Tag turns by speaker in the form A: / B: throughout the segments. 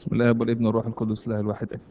A: بسم الله والابن والروح القدس الله الواحد آمين.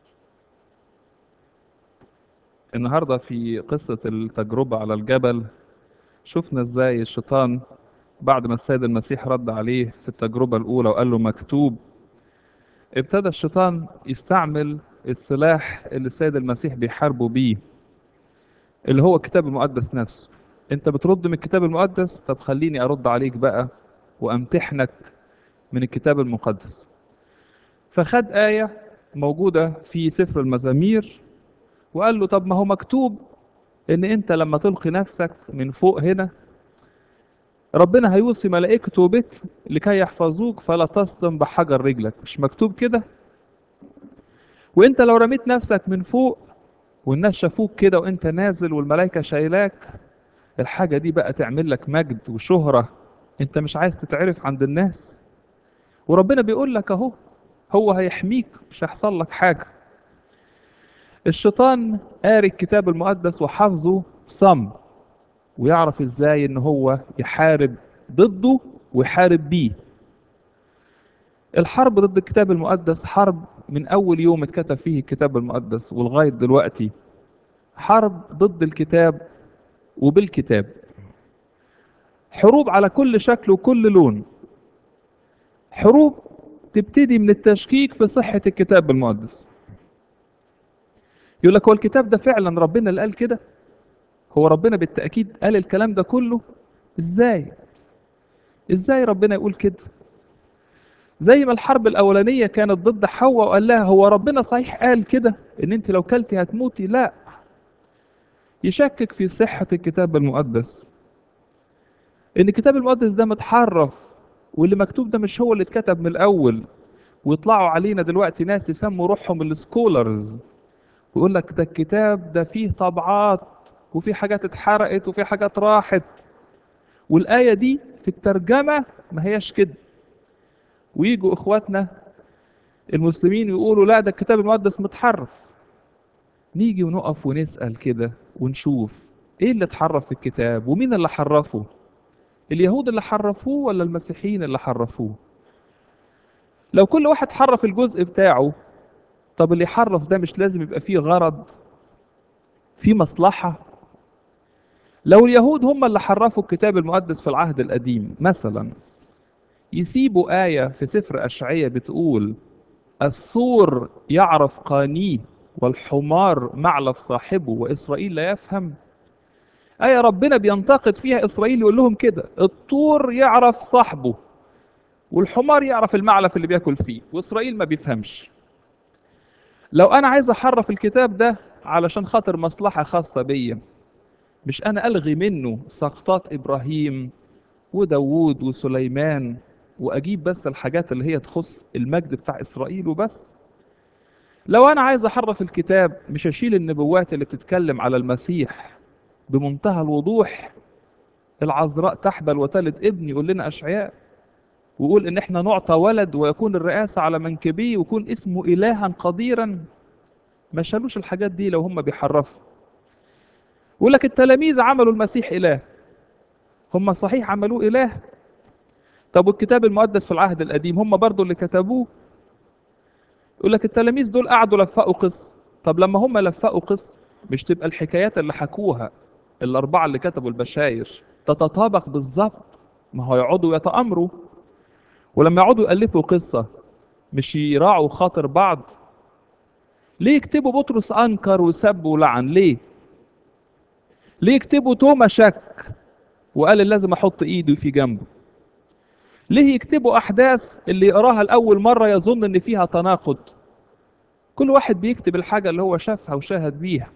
A: النهارده في قصة التجربة على الجبل شفنا ازاي الشيطان بعد ما السيد المسيح رد عليه في التجربة الأولى وقال له مكتوب ابتدى الشيطان يستعمل السلاح اللي السيد المسيح بيحاربه بيه اللي هو الكتاب المقدس نفسه انت بترد من الكتاب المقدس طب خليني ارد عليك بقى وامتحنك من الكتاب المقدس فخد آية موجودة في سفر المزامير وقال له طب ما هو مكتوب ان انت لما تلقي نفسك من فوق هنا ربنا هيوصي ملائكته بك لكي يحفظوك فلا تصدم بحجر رجلك مش مكتوب كده وانت لو رميت نفسك من فوق والناس شافوك كده وانت نازل والملائكة شايلاك الحاجة دي بقى تعمل لك مجد وشهرة انت مش عايز تتعرف عند الناس وربنا بيقول لك اهو هو هيحميك مش هيحصل لك حاجة الشيطان قاري الكتاب المقدس وحافظه صم ويعرف ازاي ان هو يحارب ضده ويحارب بيه الحرب ضد الكتاب المقدس حرب من اول يوم اتكتب فيه الكتاب المقدس ولغاية دلوقتي حرب ضد الكتاب وبالكتاب حروب على كل شكل وكل لون حروب تبتدي من التشكيك في صحة الكتاب المقدس يقول لك هو الكتاب ده فعلا ربنا اللي قال كده هو ربنا بالتأكيد قال الكلام ده كله ازاي ازاي ربنا يقول كده زي ما الحرب الأولانية كانت ضد حواء وقال لها هو ربنا صحيح قال كده ان انت لو كلتي هتموتي لا يشكك في صحة الكتاب المقدس ان الكتاب المقدس ده متحرف واللي مكتوب ده مش هو اللي اتكتب من الاول ويطلعوا علينا دلوقتي ناس يسموا روحهم السكولرز ويقول لك ده الكتاب ده فيه طبعات وفي حاجات اتحرقت وفي حاجات راحت والآية دي في الترجمة ما هياش كده ويجوا اخواتنا المسلمين يقولوا لا ده الكتاب المقدس متحرف نيجي ونقف ونسأل كده ونشوف ايه اللي اتحرف في الكتاب ومين اللي حرفه اليهود اللي حرفوه ولا المسيحيين اللي حرفوه لو كل واحد حرف الجزء بتاعه طب اللي يحرف ده مش لازم يبقى فيه غرض في مصلحة لو اليهود هم اللي حرفوا الكتاب المقدس في العهد القديم مثلا يسيبوا آية في سفر أشعية بتقول الثور يعرف قانيه والحمار معلف صاحبه وإسرائيل لا يفهم آية ربنا بينتقد فيها إسرائيل يقول لهم كده الطور يعرف صاحبه والحمار يعرف المعلف اللي بياكل فيه وإسرائيل ما بيفهمش لو أنا عايز أحرف الكتاب ده علشان خاطر مصلحة خاصة بيا مش أنا ألغي منه سقطات إبراهيم وداوود وسليمان وأجيب بس الحاجات اللي هي تخص المجد بتاع إسرائيل وبس لو أنا عايز أحرف الكتاب مش أشيل النبوات اللي بتتكلم على المسيح بمنتهى الوضوح العذراء تحبل وتلد ابن يقول لنا أشعياء ويقول إن إحنا نعطى ولد ويكون الرئاسة على منكبيه ويكون اسمه إلها قديرا ما شالوش الحاجات دي لو هم بيحرفوا يقول لك التلاميذ عملوا المسيح إله هم صحيح عملوه إله طب والكتاب المقدس في العهد القديم هم برضو اللي كتبوه يقول لك التلاميذ دول قعدوا لفقوا قصة طب لما هم لفقوا قصة مش تبقى الحكايات اللي حكوها الأربعة اللي كتبوا البشاير تتطابق بالظبط ما هو يقعدوا يتأمروا ولما يقعدوا يألفوا قصة مش يراعوا خاطر بعض ليه يكتبوا بطرس أنكر وسب ولعن ليه ليه يكتبوا توما شك وقال لازم أحط إيدي في جنبه ليه يكتبوا أحداث اللي يقراها لأول مرة يظن إن فيها تناقض كل واحد بيكتب الحاجة اللي هو شافها وشاهد بيها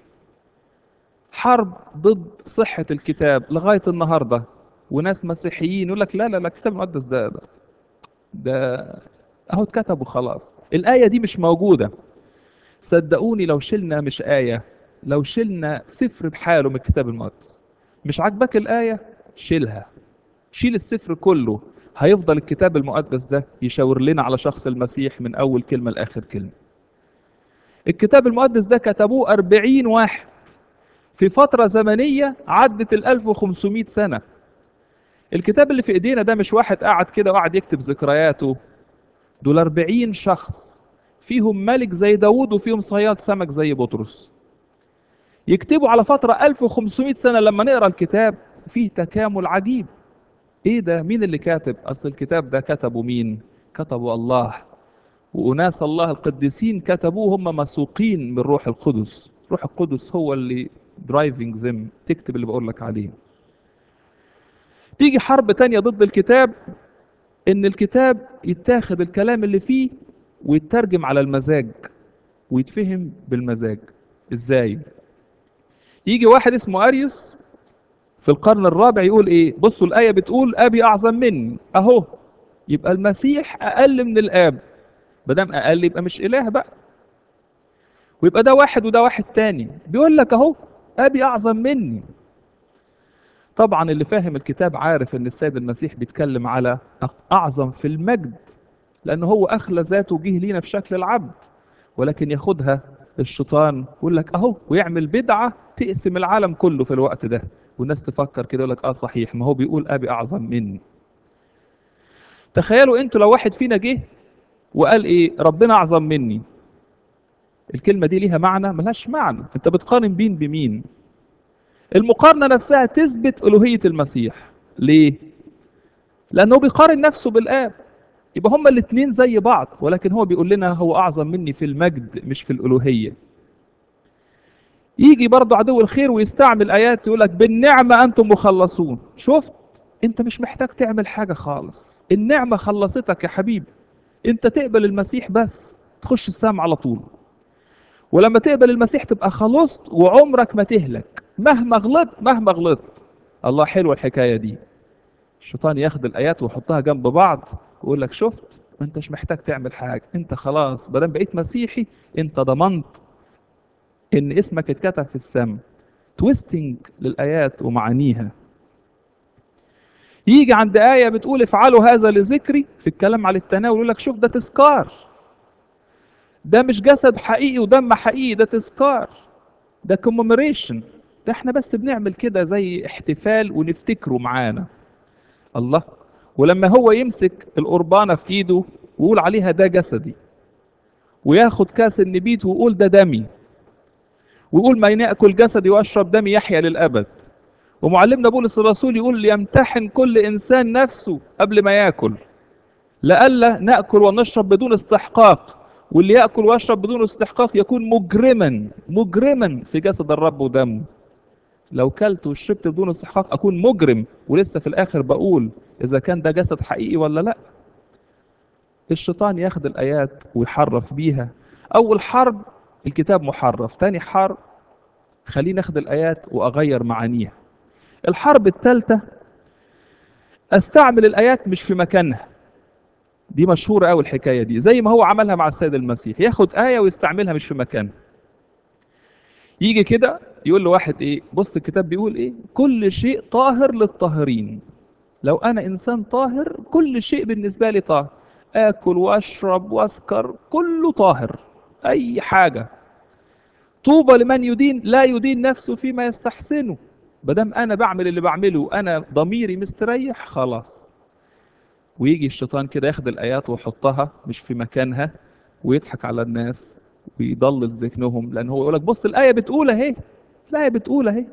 A: حرب ضد صحة الكتاب لغاية النهاردة وناس مسيحيين يقول لك لا لا لا الكتاب المقدس ده ده, ده اهو اتكتب وخلاص الآية دي مش موجودة صدقوني لو شلنا مش آية لو شلنا سفر بحاله من الكتاب المقدس مش عاجبك الآية شيلها شيل السفر كله هيفضل الكتاب المقدس ده يشاور لنا على شخص المسيح من أول كلمة لآخر كلمة الكتاب المقدس ده كتبوه أربعين واحد في فترة زمنية عدت ال 1500 سنة الكتاب اللي في ايدينا ده مش واحد قاعد كده وقعد يكتب ذكرياته دول 40 شخص فيهم ملك زي داوود وفيهم صياد سمك زي بطرس يكتبوا على فترة 1500 سنة لما نقرا الكتاب فيه تكامل عجيب ايه ده مين اللي كاتب اصل الكتاب ده كتبه مين كتبه الله وأناس الله القديسين كتبوه هم مسوقين من روح القدس روح القدس هو اللي درايفنج ذم تكتب اللي بقول لك عليه تيجي حرب تانية ضد الكتاب ان الكتاب يتاخد الكلام اللي فيه ويترجم على المزاج ويتفهم بالمزاج ازاي يجي واحد اسمه اريوس في القرن الرابع يقول ايه بصوا الايه بتقول ابي اعظم مني اهو يبقى المسيح اقل من الاب ما دام اقل يبقى مش اله بقى ويبقى ده واحد وده واحد تاني بيقول لك اهو ابي اعظم مني طبعا اللي فاهم الكتاب عارف ان السيد المسيح بيتكلم على اعظم في المجد لان هو اخلى ذاته جه لينا في شكل العبد ولكن ياخدها الشيطان يقول لك اهو ويعمل بدعه تقسم العالم كله في الوقت ده والناس تفكر كده يقول لك اه صحيح ما هو بيقول ابي اعظم مني تخيلوا انتوا لو واحد فينا جه وقال ايه ربنا اعظم مني الكلمه دي ليها معنى ملهاش معنى انت بتقارن بين بمين المقارنه نفسها تثبت الوهيه المسيح ليه لانه بيقارن نفسه بالاب يبقى هما الاثنين زي بعض ولكن هو بيقول لنا هو اعظم مني في المجد مش في الالوهيه يجي برضه عدو الخير ويستعمل ايات يقول لك بالنعمه انتم مخلصون شفت انت مش محتاج تعمل حاجه خالص النعمه خلصتك يا حبيبي انت تقبل المسيح بس تخش السماء على طول ولما تقبل المسيح تبقى خلصت وعمرك ما تهلك مهما غلطت مهما غلطت الله حلوه الحكايه دي الشيطان ياخد الايات ويحطها جنب بعض ويقول لك شفت ما انتش محتاج تعمل حاجه انت خلاص ما دام بقيت مسيحي انت ضمنت ان اسمك اتكتب في السماء تويستنج للايات ومعانيها يجي عند آية بتقول افعلوا هذا لذكري في الكلام على التناول يقول لك شوف ده تذكار ده مش جسد حقيقي ودم حقيقي ده تذكار ده كوميموريشن ده احنا بس بنعمل كده زي احتفال ونفتكره معانا الله ولما هو يمسك القربانة في ايده ويقول عليها ده جسدي وياخد كاس النبيت ويقول ده دمي ويقول من يأكل جسدي وأشرب دمي يحيا للأبد ومعلمنا بولس الرسول يقول ليمتحن كل إنسان نفسه قبل ما يأكل لئلا نأكل ونشرب بدون استحقاق واللي يأكل ويشرب بدون استحقاق يكون مجرما مجرما في جسد الرب ودمه لو كلت وشربت بدون استحقاق أكون مجرم ولسه في الآخر بقول إذا كان ده جسد حقيقي ولا لأ الشيطان ياخد الآيات ويحرف بيها أول حرب الكتاب محرف تاني حرب خليني أخد الآيات وأغير معانيها الحرب الثالثة استعمل الآيات مش في مكانها دي مشهورة قوي الحكاية دي زي ما هو عملها مع السيد المسيح ياخد آية ويستعملها مش في مكانها يجي كده يقول له واحد ايه بص الكتاب بيقول ايه كل شيء طاهر للطاهرين لو انا انسان طاهر كل شيء بالنسبة لي طاهر اكل واشرب واسكر كله طاهر اي حاجة طوبى لمن يدين لا يدين نفسه فيما يستحسنه بدم انا بعمل اللي بعمله انا ضميري مستريح خلاص ويجي الشيطان كده ياخد الايات ويحطها مش في مكانها ويضحك على الناس ويضلل ذهنهم لان هو يقول لك بص الايه بتقول اهي الايه بتقول اهي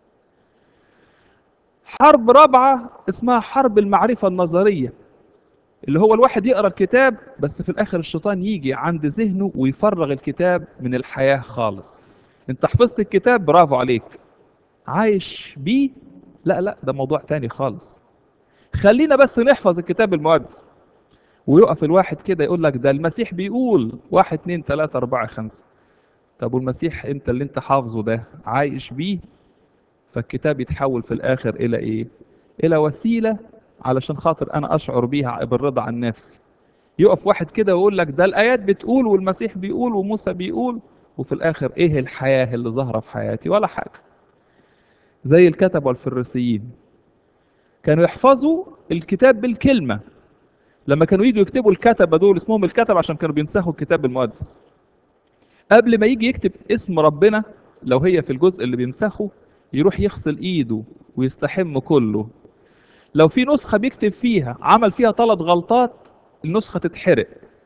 A: حرب رابعه اسمها حرب المعرفه النظريه اللي هو الواحد يقرا الكتاب بس في الاخر الشيطان يجي عند ذهنه ويفرغ الكتاب من الحياه خالص انت حفظت الكتاب برافو عليك عايش بيه لا لا ده موضوع تاني خالص خلينا بس نحفظ الكتاب المقدس ويقف الواحد كده يقول لك ده المسيح بيقول واحد اتنين تلاتة أربعة خمسة طب والمسيح انت اللي انت حافظه ده عايش بيه فالكتاب يتحول في الآخر إلى إيه؟ إلى وسيلة علشان خاطر أنا أشعر بيها بالرضا عن نفسي يقف واحد كده ويقول لك ده الآيات بتقول والمسيح بيقول وموسى بيقول وفي الآخر إيه الحياة اللي ظاهرة في حياتي ولا حاجة زي الكتب والفريسيين كانوا يحفظوا الكتاب بالكلمة لما كانوا يجوا يكتبوا الكتبة دول اسمهم الكتب عشان كانوا بينسخوا الكتاب المقدس قبل ما يجي يكتب اسم ربنا لو هي في الجزء اللي بينسخه يروح يغسل ايده ويستحم كله لو في نسخة بيكتب فيها عمل فيها ثلاث غلطات النسخة تتحرق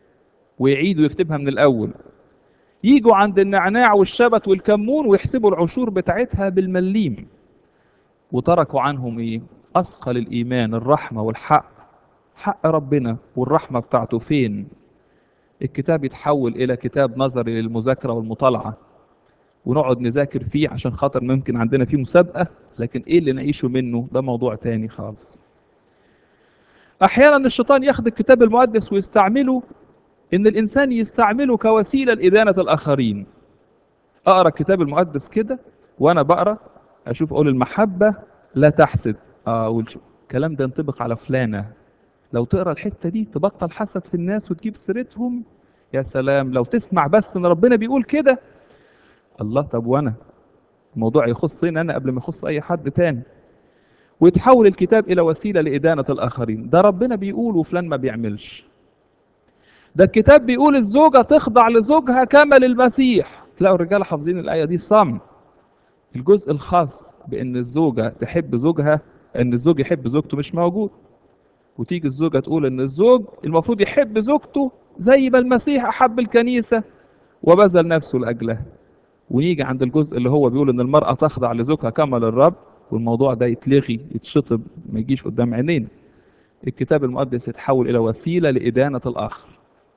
A: ويعيد ويكتبها من الأول يجوا عند النعناع والشبت والكمون ويحسبوا العشور بتاعتها بالمليم وتركوا عنهم ايه اثقل الايمان الرحمه والحق حق ربنا والرحمه بتاعته فين الكتاب يتحول الى كتاب نظري للمذاكره والمطالعه ونقعد نذاكر فيه عشان خاطر ممكن عندنا فيه مسابقه لكن ايه اللي نعيشه منه ده موضوع تاني خالص احيانا الشيطان ياخد الكتاب المقدس ويستعمله ان الانسان يستعمله كوسيله لادانه الاخرين اقرا الكتاب المقدس كده وانا بقرا اشوف اقول المحبه لا تحسد اه اقول شو الكلام ده ينطبق على فلانه لو تقرا الحته دي تبطل حسد في الناس وتجيب سيرتهم يا سلام لو تسمع بس ان ربنا بيقول كده الله طب وانا الموضوع يخصني انا قبل ما يخص اي حد تاني ويتحول الكتاب الى وسيله لادانه الاخرين ده ربنا بيقول وفلان ما بيعملش ده الكتاب بيقول الزوجه تخضع لزوجها كما للمسيح تلاقوا الرجاله حافظين الايه دي صم الجزء الخاص بان الزوجه تحب زوجها ان الزوج يحب زوجته مش موجود وتيجي الزوجه تقول ان الزوج المفروض يحب زوجته زي ما المسيح احب الكنيسه وبذل نفسه لاجلها ونيجي عند الجزء اللي هو بيقول ان المراه تخضع لزوجها كما للرب والموضوع ده يتلغي يتشطب ما يجيش قدام عينينا الكتاب المقدس يتحول الى وسيله لادانه الاخر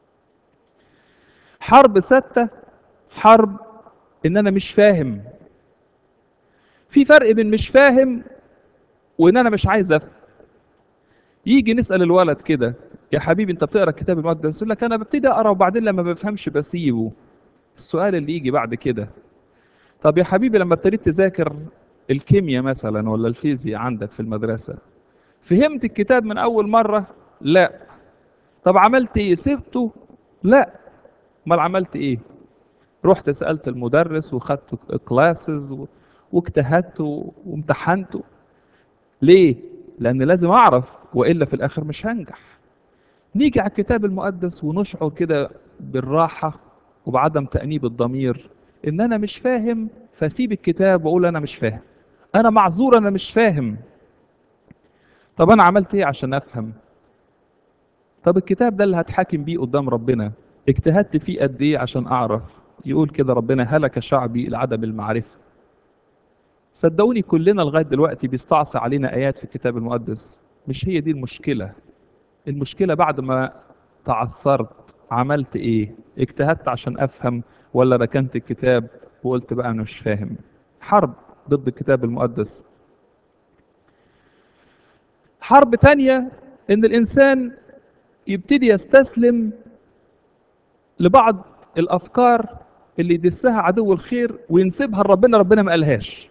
A: حرب ستة حرب ان انا مش فاهم في فرق بين مش فاهم وان انا مش عايز افهم يجي نسال الولد كده يا حبيبي انت بتقرا الكتاب المقدس يقول لك انا ببتدي اقرا وبعدين لما بفهمش بسيبه السؤال اللي يجي بعد كده طب يا حبيبي لما ابتديت تذاكر الكيمياء مثلا ولا الفيزياء عندك في المدرسه فهمت الكتاب من اول مره لا طب عملت ايه سبته لا امال عملت ايه رحت سالت المدرس وخدت كلاسز واجتهدت وامتحنت ليه لان لازم اعرف والا في الاخر مش هنجح نيجي على الكتاب المقدس ونشعر كده بالراحه وبعدم تانيب الضمير ان انا مش فاهم فاسيب الكتاب واقول انا مش فاهم انا معذور انا مش فاهم طب انا عملت ايه عشان افهم طب الكتاب ده اللي هتحاكم بيه قدام ربنا اجتهدت فيه قد ايه عشان اعرف يقول كده ربنا هلك شعبي لعدم المعرفه صدقوني كلنا لغايه دلوقتي بيستعصي علينا ايات في الكتاب المقدس مش هي دي المشكله المشكله بعد ما تعثرت عملت ايه اجتهدت عشان افهم ولا ركنت الكتاب وقلت بقى انا مش فاهم حرب ضد الكتاب المقدس حرب تانية ان الانسان يبتدي يستسلم لبعض الافكار اللي يدسها عدو الخير وينسبها لربنا ربنا ما قالهاش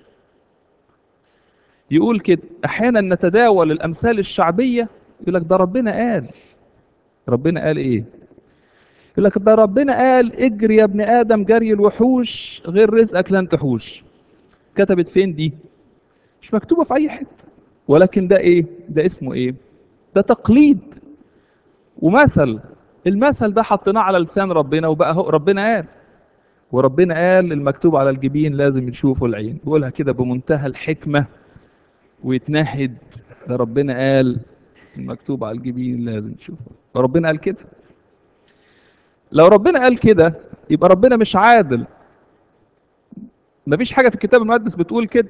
A: يقول كده احيانا نتداول الامثال الشعبيه يقول لك ده ربنا قال ربنا قال ايه يقول لك ده ربنا قال اجري يا ابن ادم جري الوحوش غير رزقك لن تحوش كتبت فين دي مش مكتوبه في اي حته ولكن ده ايه ده اسمه ايه ده تقليد ومثل المثل ده حطيناه على لسان ربنا وبقى هو ربنا قال وربنا قال المكتوب على الجبين لازم يشوفه العين يقولها كده بمنتهى الحكمه ويتنهد ده ربنا قال المكتوب على الجبين لازم تشوفه وربنا قال كده لو ربنا قال كده يبقى ربنا مش عادل مفيش حاجه في الكتاب المقدس بتقول كده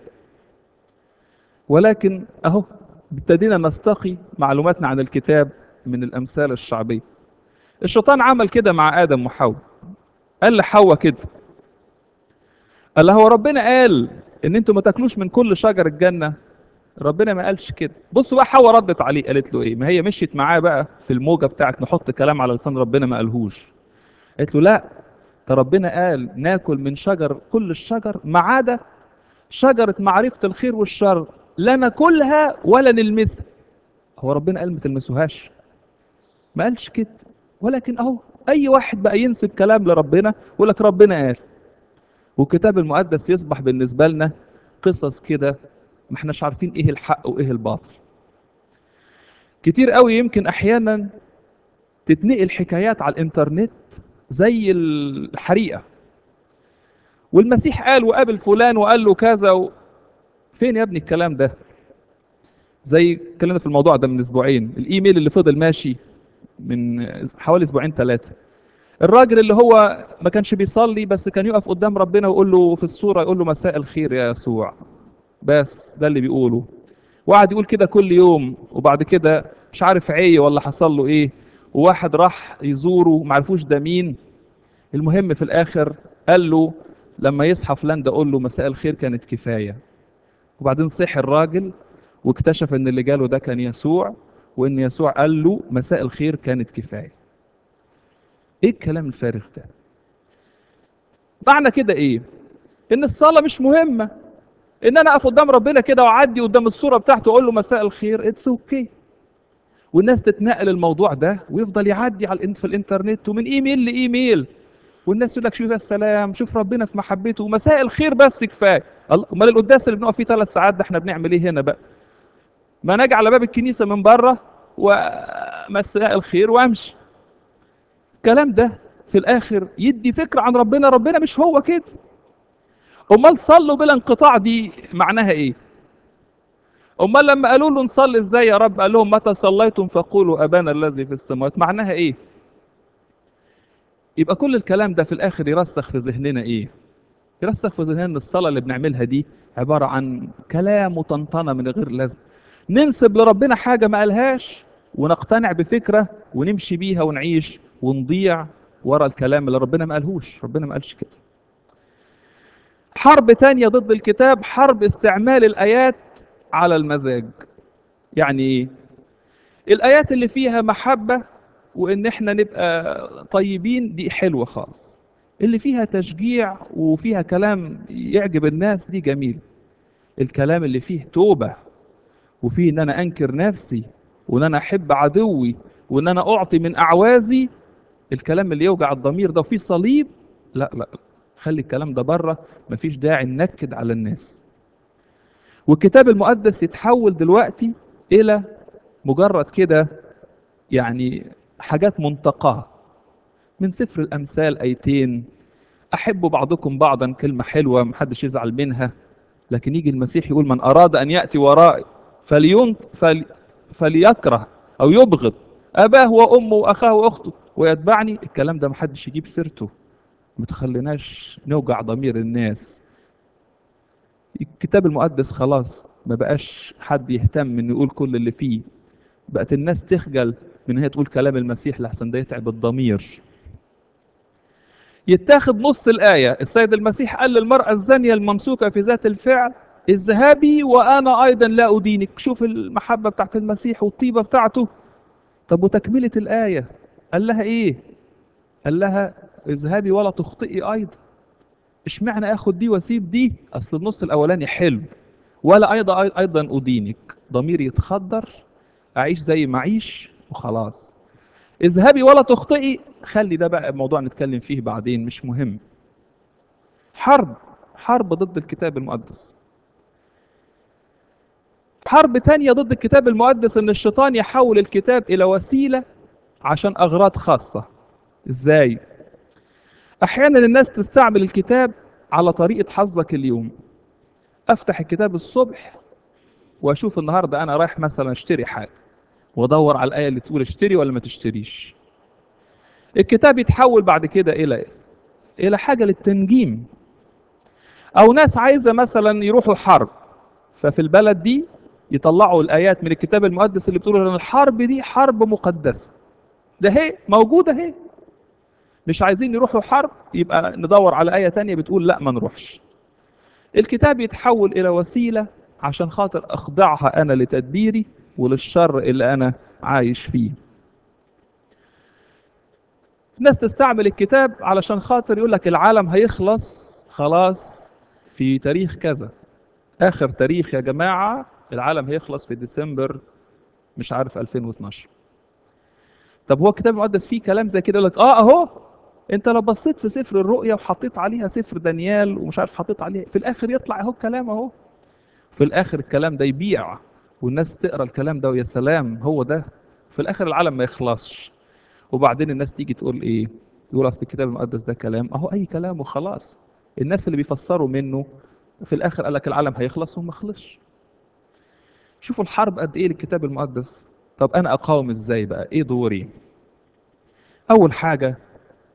A: ولكن اهو ابتدينا نستقي معلوماتنا عن الكتاب من الامثال الشعبيه الشيطان عمل كده مع ادم وحواء قال لحواء كده قال لها هو ربنا قال ان انتوا ما تاكلوش من كل شجر الجنه ربنا ما قالش كده بصوا بقى حواء ردت عليه قالت له ايه ما هي مشيت معاه بقى في الموجه بتاعت نحط كلام على لسان ربنا ما قالهوش قالت له لا ده ربنا قال ناكل من شجر كل الشجر ما عدا شجره معرفه الخير والشر لا ناكلها ولا نلمسها هو ربنا قال ما تلمسوهاش ما قالش كده ولكن اهو اي واحد بقى ينسب كلام لربنا يقول لك ربنا قال والكتاب المقدس يصبح بالنسبه لنا قصص كده ما احناش عارفين ايه الحق وايه الباطل كتير قوي يمكن احيانا تتنقل حكايات على الانترنت زي الحريقه والمسيح قال وقابل فلان وقال له كذا و... فين يا ابني الكلام ده زي اتكلمنا في الموضوع ده من اسبوعين الايميل اللي فضل ماشي من حوالي اسبوعين ثلاثه الراجل اللي هو ما كانش بيصلي بس كان يقف قدام ربنا ويقول له في الصورة يقول له مساء الخير يا يسوع بس ده اللي بيقوله وقعد يقول كده كل يوم وبعد كده مش عارف عيه ولا حصل له ايه وواحد راح يزوره معرفوش ده مين المهم في الاخر قال له لما يصحى فلان ده قول له مساء الخير كانت كفايه وبعدين صحي الراجل واكتشف ان اللي جاله ده كان يسوع وان يسوع قال له مساء الخير كانت كفايه ايه الكلام الفارغ ده معنى كده ايه ان الصلاه مش مهمه ان انا اقف قدام ربنا كده واعدي قدام الصوره بتاعته واقول له مساء الخير اتس اوكي okay. والناس تتنقل الموضوع ده ويفضل يعدي على الانت في الانترنت ومن ايميل لايميل والناس يقول لك شوف يا السلام شوف ربنا في محبته ومساء الخير بس كفايه الله امال القداس اللي بنقف فيه ثلاث ساعات ده احنا بنعمل ايه هنا بقى ما نجي على باب الكنيسه من بره ومساء الخير وامشي الكلام ده في الاخر يدي فكره عن ربنا ربنا مش هو كده امال صلوا بلا انقطاع دي معناها ايه امال لما قالوا له نصلي ازاي يا رب قال لهم متى صليتم فقولوا ابانا الذي في السماوات معناها ايه يبقى كل الكلام ده في الاخر يرسخ في ذهننا ايه يرسخ في ذهننا ان الصلاه اللي بنعملها دي عباره عن كلام وطنطنه من غير لازم ننسب لربنا حاجه ما قالهاش ونقتنع بفكره ونمشي بيها ونعيش ونضيع ورا الكلام اللي ربنا ما قالهوش ربنا ما قالش كده حرب تانية ضد الكتاب حرب استعمال الآيات على المزاج يعني ايه الآيات اللي فيها محبة وإن إحنا نبقى طيبين دي حلوة خالص اللي فيها تشجيع وفيها كلام يعجب الناس دي جميل الكلام اللي فيه توبة وفيه إن أنا أنكر نفسي وإن أنا أحب عدوي وإن أنا أعطي من أعوازي الكلام اللي يوجع الضمير ده وفيه صليب لا لا خلي الكلام ده بره مفيش داعي ننكد على الناس والكتاب المقدس يتحول دلوقتي الى مجرد كده يعني حاجات منتقاه من سفر الامثال ايتين احبوا بعضكم بعضا كلمه حلوه محدش يزعل منها لكن يجي المسيح يقول من اراد ان ياتي ورائي فلين فل فليكره او يبغض اباه وامه واخاه واخته ويتبعني الكلام ده محدش يجيب سيرته ما تخليناش نوجع ضمير الناس الكتاب المقدس خلاص ما بقاش حد يهتم انه يقول كل اللي فيه بقت الناس تخجل من هي تقول كلام المسيح لحسن ده يتعب الضمير يتاخد نص الآية السيد المسيح قال للمرأة الزانية الممسوكة في ذات الفعل اذهبي وأنا أيضا لا أدينك شوف المحبة بتاعت المسيح والطيبة بتاعته طب وتكملة الآية قال لها إيه قال لها اذهبي ولا تخطئي أيضا اشمعنى اخد دي واسيب دي اصل النص الاولاني حلو ولا ايضا ايضا ادينك ضميري يتخدر اعيش زي ما اعيش وخلاص اذهبي ولا تخطئي خلي ده بقى موضوع نتكلم فيه بعدين مش مهم حرب حرب ضد الكتاب المقدس حرب تانية ضد الكتاب المقدس ان الشيطان يحول الكتاب الى وسيلة عشان اغراض خاصة ازاي احيانا الناس تستعمل الكتاب على طريقه حظك اليوم افتح الكتاب الصبح واشوف النهارده انا رايح مثلا اشتري حاجه وادور على الايه اللي تقول اشتري ولا ما تشتريش الكتاب يتحول بعد كده الى الى حاجه للتنجيم او ناس عايزه مثلا يروحوا حرب ففي البلد دي يطلعوا الايات من الكتاب المقدس اللي بتقول ان الحرب دي حرب مقدسه ده هي موجوده هي مش عايزين يروحوا حرب يبقى ندور على آية تانية بتقول لا ما نروحش الكتاب يتحول إلى وسيلة عشان خاطر أخضعها أنا لتدبيري وللشر اللي أنا عايش فيه الناس تستعمل الكتاب علشان خاطر يقول لك العالم هيخلص خلاص في تاريخ كذا آخر تاريخ يا جماعة العالم هيخلص في ديسمبر مش عارف 2012 طب هو الكتاب المقدس فيه كلام زي كده يقول لك اه اهو انت لو بصيت في سفر الرؤيا وحطيت عليها سفر دانيال ومش عارف حطيت عليها في الاخر يطلع اهو الكلام اهو في الاخر الكلام ده يبيع والناس تقرا الكلام ده ويا سلام هو ده في الاخر العالم ما يخلصش وبعدين الناس تيجي تقول ايه يقول اصل الكتاب المقدس ده كلام اهو اي كلام وخلاص الناس اللي بيفسروا منه في الاخر قال لك العالم هيخلص وما خلصش شوفوا الحرب قد ايه للكتاب المقدس طب انا اقاوم ازاي بقى ايه دوري اول حاجه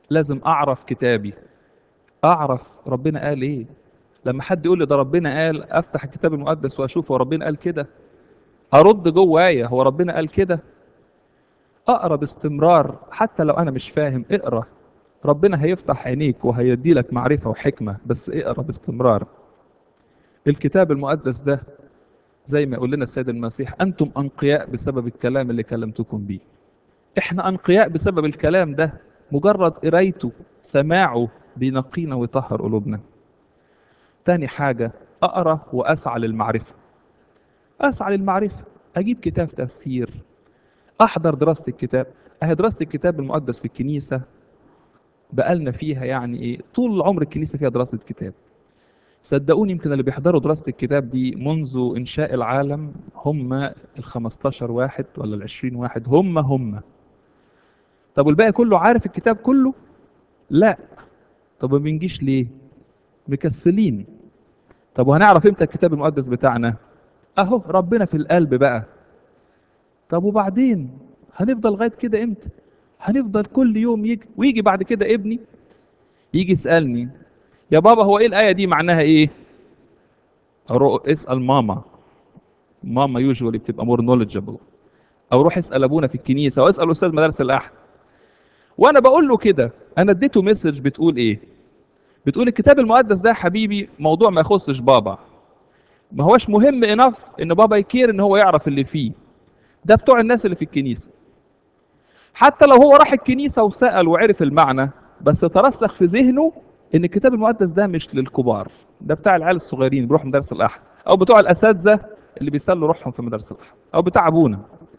A: لازم اعرف كتابي اعرف ربنا قال ايه لما حد يقول لي ده ربنا قال افتح الكتاب المقدس واشوف هو ربنا قال كده ارد جوايا هو ربنا قال كده اقرا باستمرار حتى لو انا مش فاهم اقرا ربنا هيفتح عينيك وهيدي لك معرفه وحكمه بس اقرا باستمرار الكتاب المقدس ده زي ما يقول لنا السيد المسيح انتم انقياء بسبب الكلام اللي كلمتكم بيه احنا انقياء بسبب الكلام ده مجرد قرايته سماعه بينقينا ويطهر قلوبنا تاني حاجة أقرأ وأسعى للمعرفة أسعى للمعرفة أجيب كتاب تفسير أحضر دراسة الكتاب أهي دراسة الكتاب المقدس في الكنيسة بقالنا فيها يعني إيه طول عمر الكنيسة فيها دراسة كتاب صدقوني يمكن اللي بيحضروا دراسة الكتاب دي منذ إنشاء العالم هم ال 15 واحد ولا ال 20 واحد هم هم طب والباقي كله عارف الكتاب كله؟ لا طب ما بنجيش ليه؟ مكسلين طب وهنعرف امتى الكتاب المقدس بتاعنا؟ اهو ربنا في القلب بقى طب وبعدين هنفضل لغايه كده امتى؟ هنفضل كل يوم يجي ويجي بعد كده ابني يجي يسالني يا بابا هو ايه الايه دي معناها ايه؟ اروح اسال ماما ماما يوجوالي بتبقى مور نوليدجبل او روح اسال ابونا في الكنيسه او اسال استاذ مدارس الاحد وانا بقول له كده انا اديته مسج بتقول ايه بتقول الكتاب المقدس ده يا حبيبي موضوع ما يخصش بابا ما هوش مهم انف ان بابا يكير ان هو يعرف اللي فيه ده بتوع الناس اللي في الكنيسه حتى لو هو راح الكنيسه وسال وعرف المعنى بس ترسخ في ذهنه ان الكتاب المقدس ده مش للكبار ده بتاع العيال الصغيرين بيروحوا مدارس الاحد او بتوع الاساتذه اللي بيسلوا روحهم في مدارس الاحد او بتاع ابونا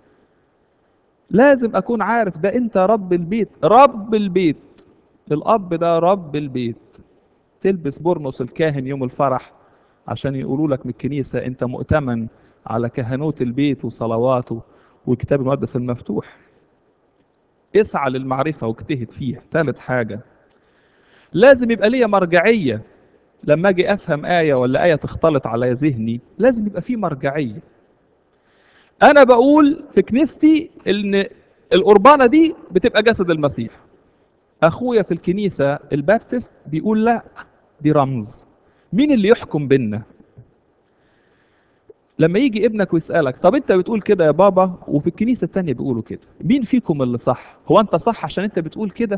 A: لازم اكون عارف ده انت رب البيت رب البيت الاب ده رب البيت تلبس برنس الكاهن يوم الفرح عشان يقولوا لك من الكنيسه انت مؤتمن على كهنوت البيت وصلواته والكتاب المقدس المفتوح اسعى للمعرفه واجتهد فيها ثالث حاجه لازم يبقى ليا مرجعيه لما اجي افهم ايه ولا ايه تختلط على ذهني لازم يبقى في مرجعيه انا بقول في كنيستي ان القربانه دي بتبقى جسد المسيح اخويا في الكنيسه البابتست بيقول لا دي رمز مين اللي يحكم بينا لما يجي ابنك ويسالك طب انت بتقول كده يا بابا وفي الكنيسه التانية بيقولوا كده مين فيكم اللي صح هو انت صح عشان انت بتقول كده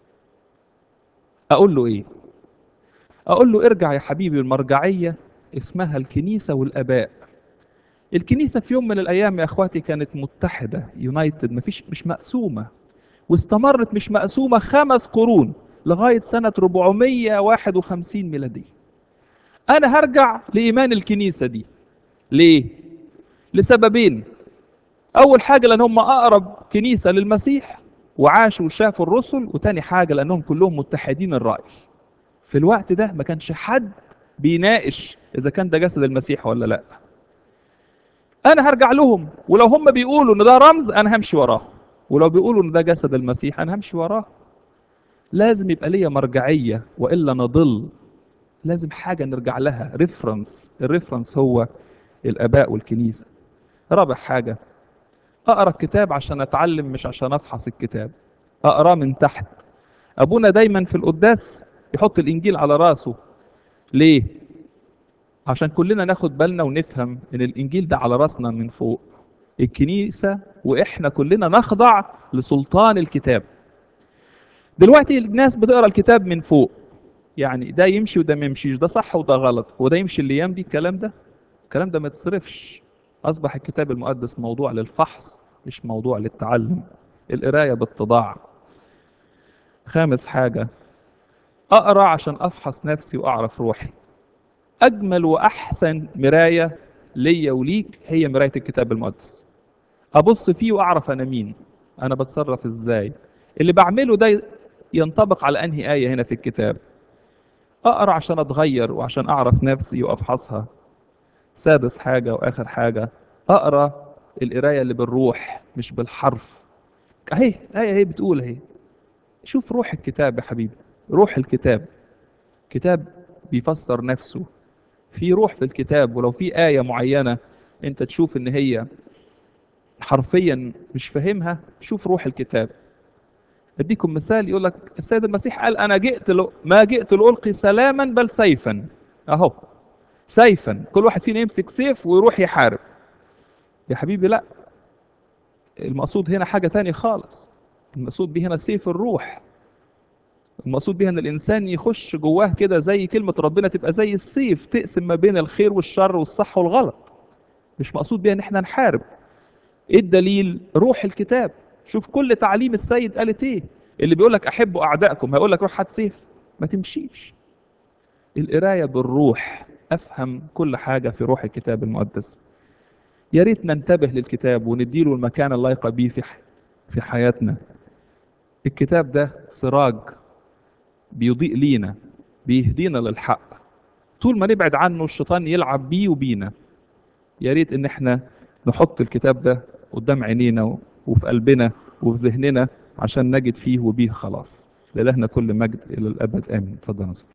A: اقول له ايه اقول له ارجع يا حبيبي المرجعيه اسمها الكنيسه والاباء الكنيسه في يوم من الايام يا اخواتي كانت متحده يونايتد مفيش مش مقسومه واستمرت مش مقسومه خمس قرون لغايه سنه 451 ميلاديه انا هرجع لايمان الكنيسه دي ليه لسببين اول حاجه لان هم اقرب كنيسه للمسيح وعاشوا وشافوا الرسل وتاني حاجه لانهم كلهم متحدين الراي في الوقت ده ما كانش حد بيناقش اذا كان ده جسد المسيح ولا لا انا هرجع لهم ولو هم بيقولوا ان ده رمز انا همشي وراه ولو بيقولوا ان ده جسد المسيح انا همشي وراه لازم يبقى ليا مرجعيه والا نضل لازم حاجه نرجع لها ريفرنس الريفرنس هو الاباء والكنيسه رابع حاجه اقرا الكتاب عشان اتعلم مش عشان افحص الكتاب اقراه من تحت ابونا دايما في القداس يحط الانجيل على راسه ليه عشان كلنا ناخد بالنا ونفهم ان الانجيل ده على راسنا من فوق الكنيسه واحنا كلنا نخضع لسلطان الكتاب دلوقتي الناس بتقرا الكتاب من فوق يعني ده يمشي وده ما يمشيش ده صح وده غلط هو ده يمشي الايام دي الكلام ده الكلام ده ما يتصرفش اصبح الكتاب المقدس موضوع للفحص مش موضوع للتعلم القرايه باتضاع خامس حاجه اقرا عشان افحص نفسي واعرف روحي اجمل واحسن مرايه ليا وليك هي مرايه الكتاب المقدس ابص فيه واعرف انا مين انا بتصرف ازاي اللي بعمله ده ينطبق على انهي ايه هنا في الكتاب اقرا عشان اتغير وعشان اعرف نفسي وافحصها سادس حاجه واخر حاجه اقرا القرايه اللي بالروح مش بالحرف اهي اهي اهي بتقول اهي شوف روح الكتاب يا حبيبي روح الكتاب كتاب بيفسر نفسه في روح في الكتاب ولو في آية معينة انت تشوف ان هي حرفيا مش فاهمها شوف روح الكتاب اديكم مثال يقول لك السيد المسيح قال انا جئت ل... ما جئت لالقي سلاما بل سيفا اهو سيفا كل واحد فينا يمسك سيف ويروح يحارب يا حبيبي لا المقصود هنا حاجة تانية خالص المقصود به هنا سيف الروح المقصود بها ان الانسان يخش جواه كده زي كلمة ربنا تبقى زي السيف تقسم ما بين الخير والشر والصح والغلط مش مقصود بها ان احنا نحارب ايه الدليل روح الكتاب شوف كل تعليم السيد قالت ايه اللي بيقول لك احبوا اعدائكم هيقول لك روح هات سيف ما تمشيش القرايه بالروح افهم كل حاجه في روح الكتاب المقدس يا ريت ننتبه للكتاب ونديله المكان اللائق بيه في ح- في حياتنا الكتاب ده سراج بيضيء لينا بيهدينا للحق طول ما نبعد عنه الشيطان يلعب بيه وبينا يا ريت ان احنا نحط الكتاب ده قدام عينينا وفي قلبنا وفي ذهننا عشان نجد فيه وبيه خلاص لإلهنا كل مجد إلى الأبد آمين اتفضل يا نصر.